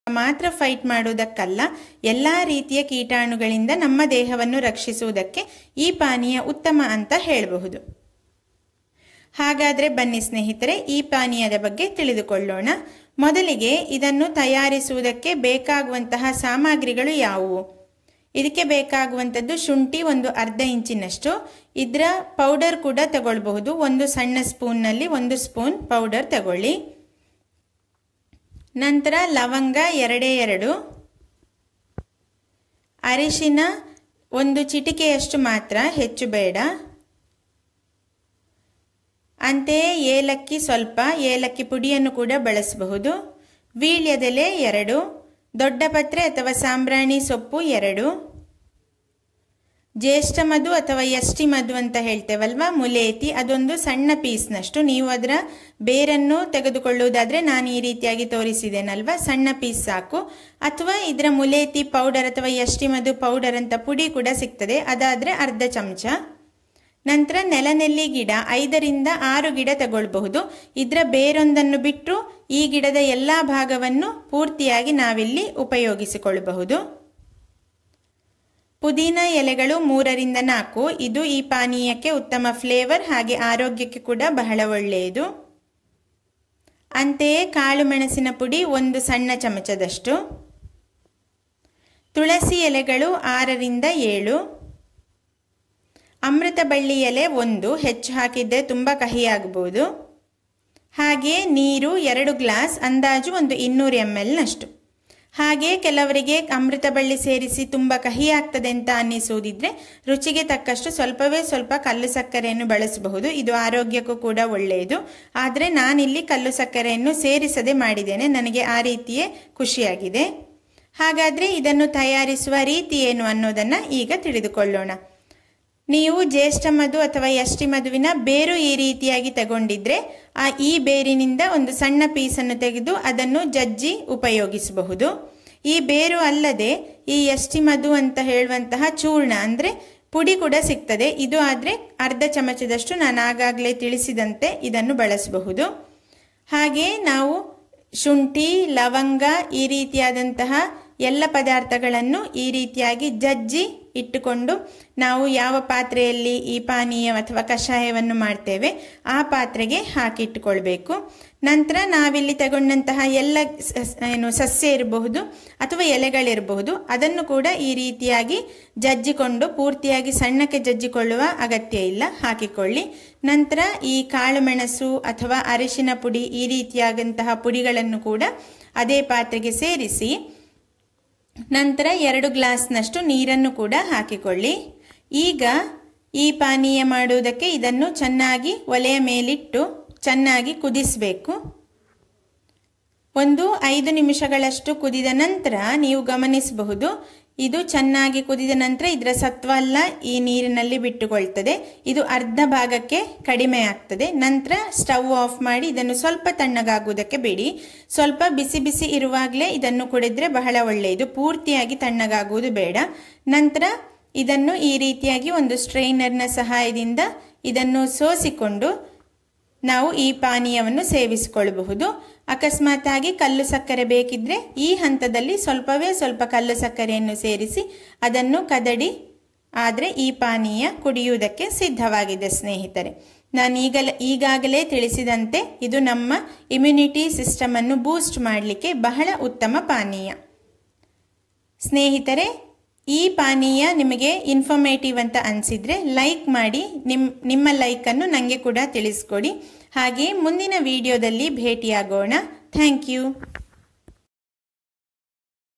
ಮಾತ್ರ ಫೈಟ್ ಮಾಡುವುದಕ್ಕಲ್ಲ ಎಲ್ಲ ರೀತಿಯ ಕೀಟಾಣುಗಳಿಂದ ನಮ್ಮ ದೇಹವನ್ನು ರಕ್ಷಿಸುವುದಕ್ಕೆ ಈ ಪಾನೀಯ ಉತ್ತಮ ಅಂತ ಹೇಳಬಹುದು ಹಾಗಾದರೆ ಬನ್ನಿ ಸ್ನೇಹಿತರೆ ಈ ಪಾನೀಯದ ಬಗ್ಗೆ ತಿಳಿದುಕೊಳ್ಳೋಣ ಮೊದಲಿಗೆ ಇದನ್ನು ತಯಾರಿಸುವುದಕ್ಕೆ ಬೇಕಾಗುವಂತಹ ಸಾಮಗ್ರಿಗಳು ಯಾವುವು ಇದಕ್ಕೆ ಬೇಕಾಗುವಂಥದ್ದು ಶುಂಠಿ ಒಂದು ಅರ್ಧ ಇಂಚಿನಷ್ಟು ಇದರ ಪೌಡರ್ ಕೂಡ ತಗೊಳ್ಬಹುದು ಒಂದು ಸಣ್ಣ ಸ್ಪೂನ್ನಲ್ಲಿ ಒಂದು ಸ್ಪೂನ್ ಪೌಡರ್ ತಗೊಳ್ಳಿ ನಂತರ ಲವಂಗ ಎರಡೇ ಎರಡು ಅರಿಶಿನ ಒಂದು ಚಿಟಿಕೆಯಷ್ಟು ಮಾತ್ರ ಹೆಚ್ಚು ಬೇಡ ಅಂತೆಯೇ ಏಲಕ್ಕಿ ಸ್ವಲ್ಪ ಏಲಕ್ಕಿ ಪುಡಿಯನ್ನು ಕೂಡ ಬಳಸಬಹುದು ವೀಳ್ಯದೆಲೆ ಎರಡು ದೊಡ್ಡ ಪತ್ರೆ ಅಥವಾ ಸಾಂಬ್ರಾಣಿ ಸೊಪ್ಪು ಎರಡು ಜ್ಯೇಷ್ಠ ಮಧು ಅಥವಾ ಎಷ್ಟಿ ಮಧು ಅಂತ ಹೇಳ್ತೇವಲ್ವಾ ಮುಲೇತಿ ಅದೊಂದು ಸಣ್ಣ ಪೀಸ್ನಷ್ಟು ನೀವು ಅದರ ಬೇರನ್ನು ತೆಗೆದುಕೊಳ್ಳುವುದಾದರೆ ನಾನು ಈ ರೀತಿಯಾಗಿ ತೋರಿಸಿದ್ದೇನಲ್ವಾ ಸಣ್ಣ ಪೀಸ್ ಸಾಕು ಅಥವಾ ಇದರ ಮುಲೇತಿ ಪೌಡರ್ ಅಥವಾ ಎಷ್ಟಿ ಮಧು ಪೌಡರ್ ಅಂತ ಪುಡಿ ಕೂಡ ಸಿಗ್ತದೆ ಅದಾದರೆ ಅರ್ಧ ಚಮಚ ನಂತರ ನೆಲನೆಲ್ಲಿ ಗಿಡ ಐದರಿಂದ ಆರು ಗಿಡ ತಗೊಳ್ಬಹುದು ಇದರ ಬೇರೊಂದನ್ನು ಬಿಟ್ಟು ಈ ಗಿಡದ ಎಲ್ಲ ಭಾಗವನ್ನು ಪೂರ್ತಿಯಾಗಿ ನಾವಿಲ್ಲಿ ಉಪಯೋಗಿಸಿಕೊಳ್ಳಬಹುದು ಪುದೀನ ಎಲೆಗಳು ಮೂರರಿಂದ ನಾಲ್ಕು ಇದು ಈ ಪಾನೀಯಕ್ಕೆ ಉತ್ತಮ ಫ್ಲೇವರ್ ಹಾಗೆ ಆರೋಗ್ಯಕ್ಕೆ ಕೂಡ ಬಹಳ ಒಳ್ಳೆಯದು ಅಂತೆಯೇ ಕಾಳು ಮೆಣಸಿನ ಪುಡಿ ಒಂದು ಸಣ್ಣ ಚಮಚದಷ್ಟು ತುಳಸಿ ಎಲೆಗಳು ಆರರಿಂದ ಏಳು ಅಮೃತ ಬಳ್ಳಿ ಎಲೆ ಒಂದು ಹೆಚ್ಚು ಹಾಕಿದ್ದರೆ ತುಂಬ ಕಹಿಯಾಗಬಹುದು ಹಾಗೆ ನೀರು ಎರಡು ಗ್ಲಾಸ್ ಅಂದಾಜು ಒಂದು ಇನ್ನೂರು ಎಮ್ ಎಲ್ನಷ್ಟು ಹಾಗೆ ಕೆಲವರಿಗೆ ಅಮೃತ ಬಳ್ಳಿ ಸೇರಿಸಿ ತುಂಬ ಕಹಿ ಆಗ್ತದೆ ಅಂತ ಅನ್ನಿಸುವುದಿದ್ರೆ ರುಚಿಗೆ ತಕ್ಕಷ್ಟು ಸ್ವಲ್ಪವೇ ಸ್ವಲ್ಪ ಕಲ್ಲು ಸಕ್ಕರೆಯನ್ನು ಬಳಸಬಹುದು ಇದು ಆರೋಗ್ಯಕ್ಕೂ ಕೂಡ ಒಳ್ಳೆಯದು ಆದರೆ ನಾನಿಲ್ಲಿ ಕಲ್ಲು ಸಕ್ಕರೆಯನ್ನು ಸೇರಿಸದೆ ಮಾಡಿದ್ದೇನೆ ನನಗೆ ಆ ರೀತಿಯೇ ಖುಷಿಯಾಗಿದೆ ಹಾಗಾದರೆ ಇದನ್ನು ತಯಾರಿಸುವ ರೀತಿ ಏನು ಅನ್ನೋದನ್ನು ಈಗ ತಿಳಿದುಕೊಳ್ಳೋಣ ನೀವು ಜ್ಯೇಷ್ಠ ಮಧು ಅಥವಾ ಯಷ್ಟಿ ಮಧುವಿನ ಬೇರು ಈ ರೀತಿಯಾಗಿ ತಗೊಂಡಿದ್ರೆ ಆ ಈ ಬೇರಿನಿಂದ ಒಂದು ಸಣ್ಣ ಪೀಸನ್ನು ತೆಗೆದು ಅದನ್ನು ಜಜ್ಜಿ ಉಪಯೋಗಿಸಬಹುದು ಈ ಬೇರು ಅಲ್ಲದೆ ಈ ಯಷ್ಟಿ ಮಧು ಅಂತ ಹೇಳುವಂತಹ ಚೂರ್ಣ ಅಂದರೆ ಪುಡಿ ಕೂಡ ಸಿಗ್ತದೆ ಇದು ಆದರೆ ಅರ್ಧ ಚಮಚದಷ್ಟು ನಾನು ಆಗಾಗಲೇ ತಿಳಿಸಿದಂತೆ ಇದನ್ನು ಬಳಸಬಹುದು ಹಾಗೆ ನಾವು ಶುಂಠಿ ಲವಂಗ ಈ ರೀತಿಯಾದಂತಹ ಎಲ್ಲ ಪದಾರ್ಥಗಳನ್ನು ಈ ರೀತಿಯಾಗಿ ಜಜ್ಜಿ ಇಟ್ಟುಕೊಂಡು ನಾವು ಯಾವ ಪಾತ್ರೆಯಲ್ಲಿ ಈ ಪಾನೀಯ ಅಥವಾ ಕಷಾಯವನ್ನು ಮಾಡ್ತೇವೆ ಆ ಪಾತ್ರೆಗೆ ಹಾಕಿಟ್ಟುಕೊಳ್ಬೇಕು ನಂತರ ನಾವಿಲ್ಲಿ ತಗೊಂಡಂತಹ ಎಲ್ಲ ಏನು ಸಸ್ಯ ಇರಬಹುದು ಅಥವಾ ಎಲೆಗಳಿರಬಹುದು ಅದನ್ನು ಕೂಡ ಈ ರೀತಿಯಾಗಿ ಜಜ್ಜಿಕೊಂಡು ಪೂರ್ತಿಯಾಗಿ ಸಣ್ಣಕ್ಕೆ ಜಜ್ಜಿಕೊಳ್ಳುವ ಅಗತ್ಯ ಇಲ್ಲ ಹಾಕಿಕೊಳ್ಳಿ ನಂತರ ಈ ಕಾಳು ಮೆಣಸು ಅಥವಾ ಅರಿಶಿನ ಪುಡಿ ಈ ರೀತಿಯಾದಂತಹ ಪುಡಿಗಳನ್ನು ಕೂಡ ಅದೇ ಪಾತ್ರೆಗೆ ಸೇರಿಸಿ ನಂತರ ಎರಡು ಗ್ಲಾಸ್ನಷ್ಟು ನೀರನ್ನು ಕೂಡ ಹಾಕಿಕೊಳ್ಳಿ ಈಗ ಈ ಪಾನೀಯ ಮಾಡುವುದಕ್ಕೆ ಇದನ್ನು ಚೆನ್ನಾಗಿ ಒಲೆಯ ಮೇಲಿಟ್ಟು ಚೆನ್ನಾಗಿ ಕುದಿಸಬೇಕು ಒಂದು ಐದು ನಿಮಿಷಗಳಷ್ಟು ಕುದಿದ ನಂತರ ನೀವು ಗಮನಿಸಬಹುದು ಇದು ಚೆನ್ನಾಗಿ ಕುದಿದ ನಂತರ ಇದರ ಸತ್ವ ಎಲ್ಲ ಈ ನೀರಿನಲ್ಲಿ ಬಿಟ್ಟುಕೊಳ್ತದೆ ಇದು ಅರ್ಧ ಭಾಗಕ್ಕೆ ಕಡಿಮೆ ಆಗ್ತದೆ ನಂತರ ಸ್ಟವ್ ಆಫ್ ಮಾಡಿ ಇದನ್ನು ಸ್ವಲ್ಪ ತಣ್ಣಗಾಗುವುದಕ್ಕೆ ಬಿಡಿ ಸ್ವಲ್ಪ ಬಿಸಿ ಬಿಸಿ ಇರುವಾಗಲೇ ಇದನ್ನು ಕುಡಿದ್ರೆ ಬಹಳ ಒಳ್ಳೆಯದು ಪೂರ್ತಿಯಾಗಿ ತಣ್ಣಗಾಗುವುದು ಬೇಡ ನಂತರ ಇದನ್ನು ಈ ರೀತಿಯಾಗಿ ಒಂದು ಸ್ಟ್ರೈನರ್ನ ಸಹಾಯದಿಂದ ಇದನ್ನು ಸೋಸಿಕೊಂಡು ನಾವು ಈ ಪಾನೀಯವನ್ನು ಸೇವಿಸಿಕೊಳ್ಳಬಹುದು ಅಕಸ್ಮಾತಾಗಿ ಕಲ್ಲು ಸಕ್ಕರೆ ಬೇಕಿದ್ರೆ ಈ ಹಂತದಲ್ಲಿ ಸ್ವಲ್ಪವೇ ಸ್ವಲ್ಪ ಕಲ್ಲು ಸಕ್ಕರೆಯನ್ನು ಸೇರಿಸಿ ಅದನ್ನು ಕದಡಿ ಆದರೆ ಈ ಪಾನೀಯ ಕುಡಿಯುವುದಕ್ಕೆ ಸಿದ್ಧವಾಗಿದೆ ಸ್ನೇಹಿತರೆ ನಾನು ಈಗಲೇ ಈಗಾಗಲೇ ತಿಳಿಸಿದಂತೆ ಇದು ನಮ್ಮ ಇಮ್ಯುನಿಟಿ ಸಿಸ್ಟಮನ್ನು ಬೂಸ್ಟ್ ಮಾಡಲಿಕ್ಕೆ ಬಹಳ ಉತ್ತಮ ಪಾನೀಯ ಸ್ನೇಹಿತರೆ ಈ ಪಾನೀಯ ನಿಮಗೆ ಇನ್ಫಾರ್ಮೇಟಿವ್ ಅಂತ ಅನಿಸಿದರೆ ಲೈಕ್ ಮಾಡಿ ನಿಮ್ಮ ನಿಮ್ಮ ಲೈಕನ್ನು ನನಗೆ ಕೂಡ ತಿಳಿಸ್ಕೊಡಿ ಹಾಗೆ ಮುಂದಿನ ವಿಡಿಯೋದಲ್ಲಿ ಭೇಟಿಯಾಗೋಣ ಥ್ಯಾಂಕ್ ಯು